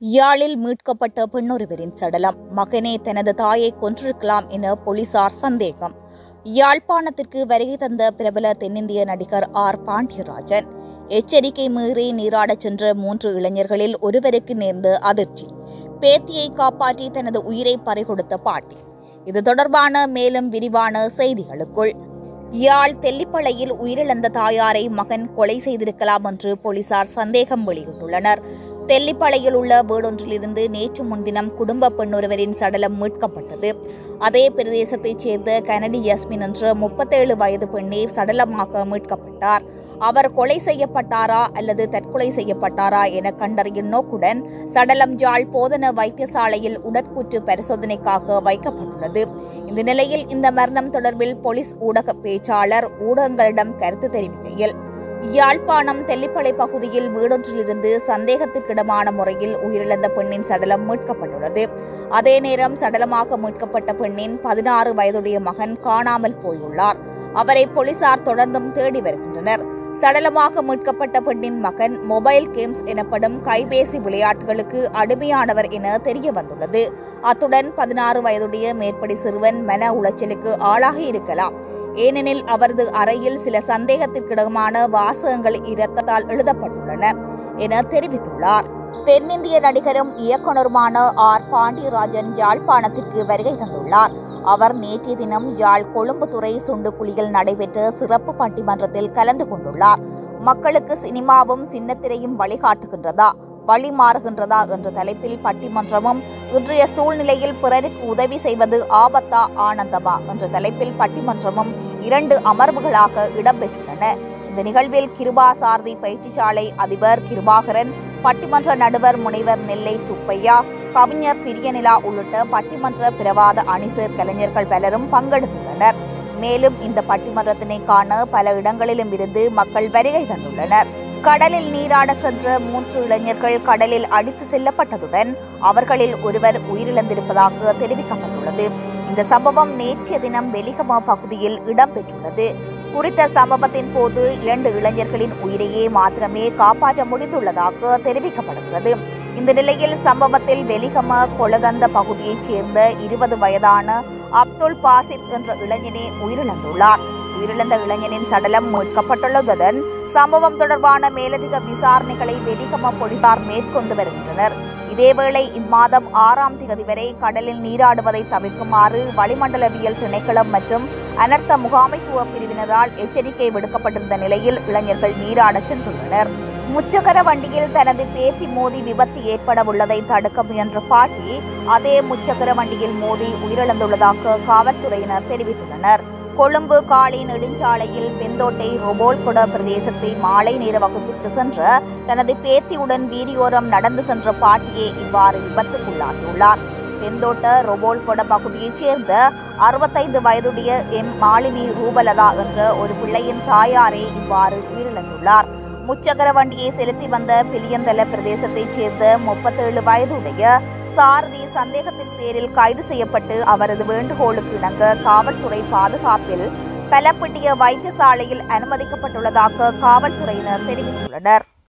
யாழில் மீட்கப்பட்ட பெண்ணொருவரின் சடலம் மகனே தனது தாயை கொன்றிருக்கலாம் என போலீசார் சந்தேகம் யாழ்ப்பாணத்திற்கு வருகை தந்த பிரபல தென்னிந்திய நடிகர் ஆர் பாண்டியராஜன் எச்சரிக்கை மீறி நீராடச் சென்ற மூன்று இளைஞர்களில் ஒருவருக்கு நேர்ந்த அதிர்ச்சி பேத்தியை காப்பாற்றி தனது உயிரை பறிகொடுத்த பாட்டி இது தொடர்பான மேலும் விரிவான செய்திகளுக்குள் யாழ் தெல்லிப்பளையில் உயிரிழந்த தாயாரை மகன் கொலை செய்திருக்கலாம் என்று போலீசார் சந்தேகம் வெளியிட்டுள்ளனர் தெல்லிப்பளையில் உள்ள வீடொன்றிலிருந்து நேற்று முன்தினம் குடும்ப பெண்ணொருவரின் சடலம் மீட்கப்பட்டது அதே பிரதேசத்தைச் சேர்ந்த கனடி யஸ்மின் என்ற முப்பத்தேழு வயது பெண்ணே சடலமாக மீட்கப்பட்டார் அவர் கொலை செய்யப்பட்டாரா அல்லது தற்கொலை செய்யப்பட்டாரா என கண்டறியும் நோக்குடன் சடலம் ஜாழ் போதன வைத்தியசாலையில் உடற்கூற்று பரிசோதனைக்காக வைக்கப்பட்டுள்ளது இந்த நிலையில் இந்த மரணம் தொடர்பில் போலீஸ் ஊடக பேச்சாளர் ஊடகங்களிடம் கருத்து தெரிவிக்கையில் யாழ்ப்பாணம் தெல்லிப்பளை பகுதியில் வீடொன்றிலிருந்து சந்தேகத்திற்கிடமான முறையில் உயிரிழந்த பெண்ணின் சடலம் மீட்கப்பட்டுள்ளது அதே நேரம் சடலமாக மீட்கப்பட்ட பெண்ணின் பதினாறு வயதுடைய மகன் காணாமல் போயுள்ளார் அவரை போலீசார் தொடர்ந்தும் தேடி வருகின்றனர் சடலமாக மீட்கப்பட்ட பெண்ணின் மகன் மொபைல் கேம்ஸ் எனப்படும் கைபேசி விளையாட்டுகளுக்கு அடிமையானவர் என தெரிய வந்துள்ளது அத்துடன் பதினாறு வயதுடைய மேற்படி சிறுவன் மன உளைச்சலுக்கு ஆளாகி இருக்கலாம் ஏனெனில் அவரது அறையில் சில சந்தேகத்திற்கிடமான வாசகங்கள் இரத்தத்தால் எழுதப்பட்டுள்ளன என தெரிவித்துள்ளார் தென்னிந்திய நடிகரும் இயக்குனருமான ஆர் பாண்டியராஜன் யாழ்ப்பாணத்திற்கு வருகை தந்துள்ளார் அவர் நேற்றைய தினம் யாழ் கொழும்புத்துறை சுண்டுக்குழியில் நடைபெற்ற சிறப்பு பட்டிமன்றத்தில் கலந்து கொண்டுள்ளார் மக்களுக்கு சினிமாவும் சின்னத்திரையும் வழிகாட்டுகின்றதா வழி மாறுகின்றதா என்ற தலைப்பில் பட்டிமன்றமும் இன்றைய சூழ்நிலையில் பிறருக்கு உதவி செய்வது ஆபத்தா ஆனந்தமா என்ற தலைப்பில் பட்டிமன்றமும் இரண்டு அமர்வுகளாக இடம்பெற்றுள்ளன இந்த நிகழ்வில் கிருபா சாரதி பயிற்சிசாலை அதிபர் கிருபாகரன் பட்டிமன்ற நடுவர் முனைவர் நெல்லை சுப்பையா கவிஞர் பிரியநிலா உள்ளிட்ட பட்டிமன்ற பிரவாத அணிசேர் கலைஞர்கள் பலரும் பங்கெடுத்துள்ளனர் மேலும் இந்த பட்டிமன்றத்தினை காண பல இடங்களிலும் இருந்து மக்கள் வருகை தந்துள்ளனர் கடலில் நீராட சென்ற மூன்று இளைஞர்கள் கடலில் அடித்து செல்லப்பட்டதுடன் அவர்களில் ஒருவர் உயிரிழந்திருப்பதாக தெரிவிக்கப்பட்டுள்ளது இந்த சம்பவம் நேற்றைய தினம் வெலிகம பகுதியில் இடம்பெற்றுள்ளது குறித்த சம்பவத்தின் போது இரண்டு இளைஞர்களின் உயிரையே மாத்திரமே காப்பாற்ற முடிந்துள்ளதாக தெரிவிக்கப்படுகிறது இந்த நிலையில் சம்பவத்தில் வெலிகம கொளதந்த பகுதியைச் சேர்ந்த இருபது வயதான அப்துல் பாசித் என்ற இளைஞனே உயிரிழந்துள்ளார் உயிரிழந்த இளைஞனின் சடலம் மீட்கப்பட்டுள்ளதுடன் சம்பவம் தொடர்பான மேலதிக விசாரணைகளை வெலிகம போலீசார் மேற்கொண்டு வருகின்றனர் இதேவேளை இம்மாதம் ஆறாம் திகதி வரை கடலில் நீராடுவதை தவிர்க்குமாறு வளிமண்டலவியல் திணைக்களம் மற்றும் அனர்த்த முகாமைத்துவ பிரிவினரால் எச்சரிக்கை விடுக்கப்பட்டிருந்த நிலையில் இளைஞர்கள் நீராடச் சென்றுள்ளனர் முச்சக்கர வண்டியில் தனது பேத்தி மோதி விபத்து ஏற்பட உள்ளதை தடுக்க முயன்ற பாட்டி அதே முச்சக்கர வண்டியில் மோதி உயிரிழந்துள்ளதாக காவல்துறையினர் தெரிவித்துள்ளனர் கொழும்பு காலி நெடுஞ்சாலையில் பெந்தோட்டை ரொபோல்கொட பிரதேசத்தை மாலை நேர வகுப்பிற்கு சென்ற தனது பேத்தியுடன் வீதியோரம் நடந்து சென்ற பாட்டியே இவ்வாறு விபத்துக்குள்ளாகியுள்ளார் பெந்தோட்ட ரொபோல்கொட பகுதியைச் சேர்ந்த அறுபத்தைந்து வயதுடைய எம் மாலினி ரூபலதா என்ற ஒரு பிள்ளையின் தாயாரே இவ்வாறு உயிரிழந்துள்ளார் முச்சக்கர வண்டியை செலுத்தி வந்த பிலியந்தல பிரதேசத்தைச் சேர்ந்த முப்பத்தேழு வயதுடைய சாரதி சந்தேகத்தின் பேரில் கைது செய்யப்பட்டு அவரது வேண்டுகோளுக்கு இணங்க காவல்துறை பாதுகாப்பில் பலப்பட்டிய வைத்தியசாலையில் அனுமதிக்கப்பட்டுள்ளதாக காவல்துறையினர் தெரிவித்துள்ளனர்